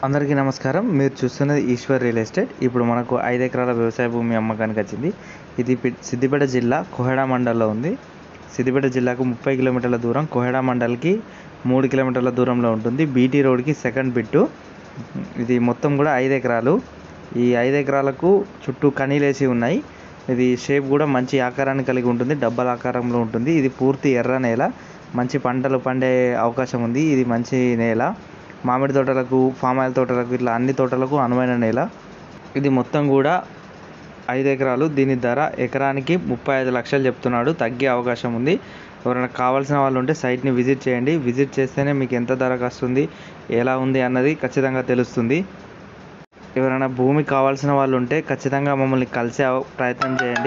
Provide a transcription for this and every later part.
అందరికీ నమస్కారం మీరు చూస్తున్నది ఈశ్వర్ రియల్ ఎస్టేట్ ఇప్పుడు మనకు ఐదు ఎకరాల వ్యవసాయ భూమి అమ్మకానికి వచ్చింది ఇది పి- సిద్దిపేట జిల్లా కోహెడా మండల్లో ఉంది సిద్దిపేట జిల్లాకు ముప్పై కిలోమీటర్ల దూరం కోహెడా మండల్కి మూడు కిలోమీటర్ల దూరంలో ఉంటుంది బీటీ రోడ్కి సెకండ్ బిట్టు ఇది మొత్తం కూడా ఐదు ఎకరాలు ఈ ఐదు ఎకరాలకు చుట్టూ కనీలేసి ఉన్నాయి ఇది షేప్ కూడా మంచి ఆకారాన్ని కలిగి ఉంటుంది డబ్బల ఆకారంలో ఉంటుంది ఇది పూర్తి ఎర్ర నేల మంచి పంటలు పండే అవకాశం ఉంది ఇది మంచి నేల మామిడి తోటలకు ఫామ్ ఆయిల్ తోటలకు ఇట్లా అన్ని తోటలకు అనువైన నేల ఇది మొత్తం కూడా ఐదు ఎకరాలు దీని ధర ఎకరానికి ముప్పై ఐదు లక్షలు చెప్తున్నాడు తగ్గే అవకాశం ఉంది ఎవరైనా కావాల్సిన వాళ్ళు ఉంటే సైట్ని విజిట్ చేయండి విజిట్ చేస్తేనే మీకు ఎంత ధరకు వస్తుంది ఎలా ఉంది అన్నది ఖచ్చితంగా తెలుస్తుంది ఎవరైనా భూమి కావాల్సిన వాళ్ళు ఉంటే ఖచ్చితంగా మమ్మల్ని కలిసే అవ- ప్రయత్నం చేయండి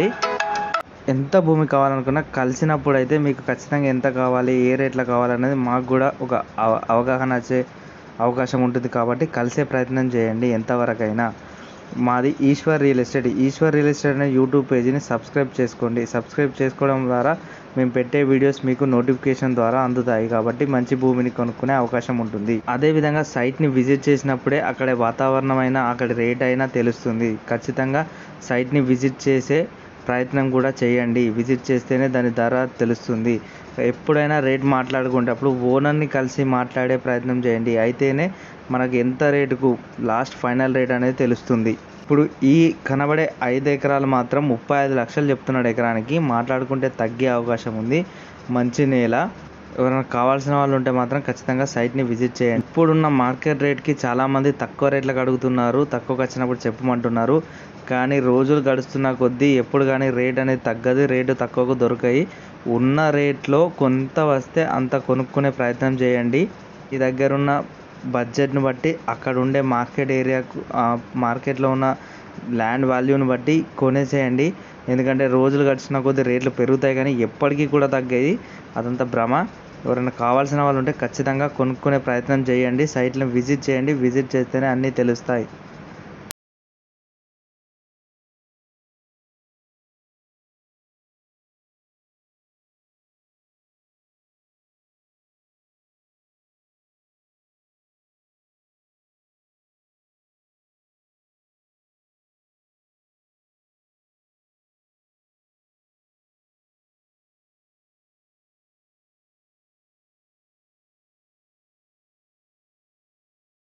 ఎంత భూమి కావాలనుకున్నా కలిసినప్పుడు అయితే మీకు ఖచ్చితంగా ఎంత కావాలి ఏ రేట్లో కావాలనేది మాకు కూడా ఒక అవ- అవగాహన వచ్చే అవకాశం ఉంటుంది కాబట్టి కలిసే ప్రయత్నం చేయండి ఎంతవరకైనా మాది Eshwar real estate Eshwar real estate అనే యూట్యూబ్ పేజీని సబ్స్క్రైబ్ చేసుకోండి సబ్స్క్రైబ్ చేసుకోవడం ద్వారా మేము పెట్టే వీడియోస్ మీకు నోటిఫికేషన్ ద్వారా అందుతాయి కాబట్టి మంచి భూమిని కొనుక్కునే అవకాశం ఉంటుంది అదేవిధంగా సైట్ని విజిట్ చేసినప్పుడే అక్కడ వాతావరణం అయినా అక్కడ రేట్ అయినా తెలుస్తుంది ఖచ్చితంగా సైట్ని విజిట్ చేసే ప్రయత్నం కూడా చేయండి విజిట్ చేస్తేనే దాని ధర తెలుస్తుంది ఎప్పుడైనా రేట్ మాట్లాడుకునేటప్పుడు ఓనర్ని కలిసి మాట్లాడే ప్రయత్నం చేయండి అయితేనే మనకు ఎంత రేటుకు లాస్ట్ ఫైనల్ రేట్ అనేది తెలుస్తుంది ఇప్పుడు ఈ కనబడే ఐదు ఎకరాలు మాత్రం ముప్పై ఐదు లక్షలు చెప్తున్నాడు ఎకరానికి మాట్లాడుకుంటే తగ్గే అవకాశం ఉంది మంచి నేల ఎవరైనా కావాల్సిన వాళ్ళు ఉంటే మాత్రం ఖచ్చితంగా సైట్ని విజిట్ చేయండి ఇప్పుడున్న మార్కెట్ రేట్కి చాలామంది తక్కువ రేట్లకు అడుగుతున్నారు తక్కువకి వచ్చినప్పుడు చెప్పమంటున్నారు కానీ రోజులు గడుస్తున్న కొద్దీ ఎప్పుడు కానీ రేట్ అనేది తగ్గదు రేటు తక్కువకు దొరకాయి ఉన్న రేట్లో కొంత వస్తే అంత కొనుక్కునే ప్రయత్నం చేయండి ఈ దగ్గర ఉన్న బడ్జెట్ని బట్టి అక్కడ ఉండే మార్కెట్ ఏరియాకు మార్కెట్లో ఉన్న ల్యాండ్ వాల్యూని బట్టి కొనేసేయండి ఎందుకంటే రోజులు గడిచిన కొద్దీ రేట్లు పెరుగుతాయి కానీ ఎప్పటికీ కూడా తగ్గాయి అదంతా భ్రమ ఎవరైనా కావాల్సిన వాళ్ళు ఉంటే ఖచ్చితంగా కొనుక్కునే ప్రయత్నం చేయండి సైట్లను విజిట్ చేయండి విజిట్ చేస్తేనే అన్నీ తెలుస్తాయి